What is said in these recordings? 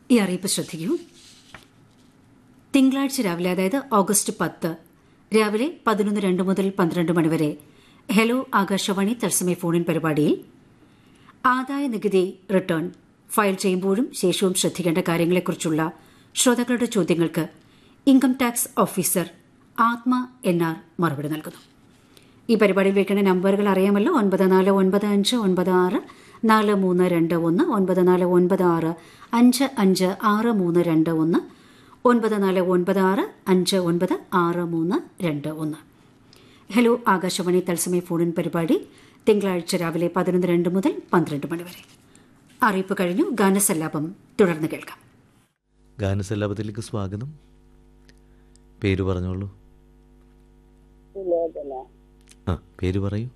ഈ അറിയിപ്പ് ശ്രദ്ധിക്കൂ തിങ്കളാഴ്ച രാവിലെ അതായത് ഓഗസ്റ്റ് പത്ത് രാവിലെ പതിനൊന്ന് രണ്ട് മുതൽ പന്ത്രണ്ട് മണിവരെ ഹലോ ആകാശവാണി തത്സമയ ഫോണിൻ പരിപാടിയിൽ ആദായ നികുതി റിട്ടേൺ ഫയൽ ചെയ്യുമ്പോഴും ശേഷവും ശ്രദ്ധിക്കേണ്ട കാര്യങ്ങളെക്കുറിച്ചുള്ള ശ്രോതാക്കളുടെ ചോദ്യങ്ങൾക്ക് income tax officer Athma N R മറുപടി നൽകുന്നു ഈ പരിപാടിയിൽ വെക്കേണ്ട നമ്പറുകൾ അറിയാമല്ലോ ഒൻപത് നാല് ഒൻപത് അഞ്ച് ഒൻപത് ആറ് നാല് മൂന്ന് രണ്ട് ഒന്ന് ഒൻപത് നാല് ഒൻപത് ആറ് അഞ്ച് അഞ്ച് ആറ് മൂന്ന് രണ്ട് ഒന്ന് ഒൻപത് നാല് ഒൻപത് ആറ് അഞ്ച് ഒൻപത് ആറ് മൂന്ന് രണ്ട് ഒന്ന് ഹലോ ആകാശവാണി തത്സമയ ഫോണിൻ പരിപാടി തിങ്കളാഴ്ച രാവിലെ പതിനൊന്ന് രണ്ട് മുതൽ പന്ത്രണ്ട് മണി വരെ അറിയിപ്പ് കഴിഞ്ഞു ഗാനസല്ലാപം തുടർന്ന് കേൾക്കാം ഗാനസല്ലാപത്തിലേക്ക് സ്വാഗതം പേര് പറഞ്ഞോളൂ സുലോചന ആ പേര് പറയൂ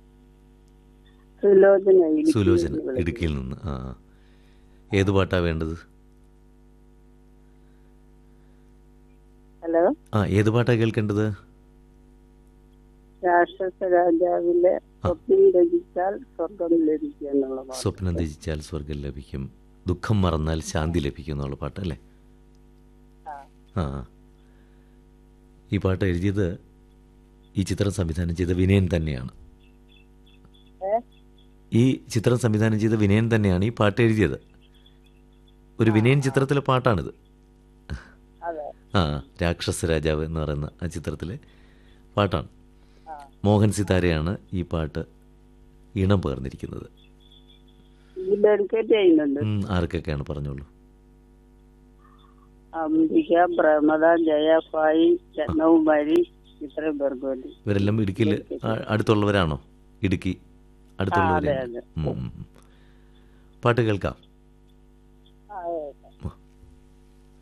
സുലോചന ഇടുക്കിയിൽ സുലോചന നിന്ന് വിളിക്കുന്നു. ഇടുക്കിയിൽ നിന്ന് ആ ആ. ഏത് പാട്ടാ വേണ്ടത് ഹലോ ആ ഏത് പാട്ടാ കേൾക്കേണ്ടത് രാക്ഷസ രാജാവിലെ സ്വപ്നം രചിച്ചാൽ സ്വർഗം ലഭിക്കുക എന്നുള്ള പാട്ട്. സ്വപ്നം ത്യജിച്ചാൽ സ്വർഗം ലഭിക്കും ദുഃഖം മറന്നാൽ ശാന്തി ലഭിക്കും എന്നുള്ള പാട്ടല്ലേ ആ ആ. ഈ പാട്ട് എഴുതിയത് ഈ ചിത്രം സംവിധാനം ചെയ്ത വിനയൻ തന്നെയാണ് ഏ? ഈ ചിത്രം സംവിധാനം ചെയ്ത വിനയൻ തന്നെയാണ് ഈ പാട്ട് എഴുതിയത് ഒരു വിനയൻ ചിത്രത്തിലെ പാട്ടാണിത് അതെ ആ രാക്ഷസ രാജാവ് എന്ന് പറയുന്ന ആ ചിത്രത്തിലെ പാട്ടാണ് ആ. മോഹൻ സിതാരയാണ് ഈ പാട്ട് ഈണം പകർന്നിരിക്കുന്നത് ഈ ഡെഡിക്കേറ്റ് ചെയ്യുന്നുണ്ട് ഉം, ആർക്കൊക്കെയാണ് പറഞ്ഞോളൂ അംബിക പ്രമദ ജയ ഫായി രത്നകുമാരി ഇത്രയും പേർക്ക് വേണ്ടി ഇവരെല്ലാം ഇടുക്കിയിൽ ആ- അടുത്തുള്ളവരാണോ ഇടുക്കി അതെ, അടുത്തുള്ളവരാണ് അതെ. ഉം, ഉം, ഉം. പാട്ട് കേൾക്കാം ആ, അതെ. ആ.